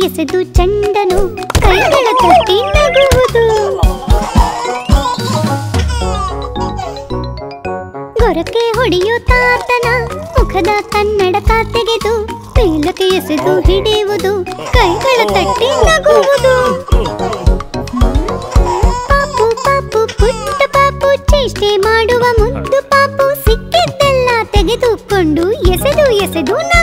ಎಸೆದು ಚಂಡನು ಕೈಗಳ ತಟ್ಟಿ ನಗುವುದು ಗೊರಕೆ ಹೊಡೆಯೋ ತಾತನ ಮುಖದ ಕನ್ನಡಕ ತೆಗೆದು ಮೇಲಕ್ಕೆ ಎಸೆದು ಹಿಡಿಯುವುದು ಕೈಗಳ ತಟ್ಟಿ ನಗುವುದು ಪಾಪು ಪಾಪು ಪುಟ್ಟ ಪಾಪು ಚೇಷ್ಟೆ ಮಾಡುವ ಮುದ್ದು ಪಾಪು ಸಿಕ್ಕಿದ್ದೆಲ್ಲ ತೆಗೆದುಕೊಂಡು ಎಸೆದು ಎಸೆದು ನಗುವುದು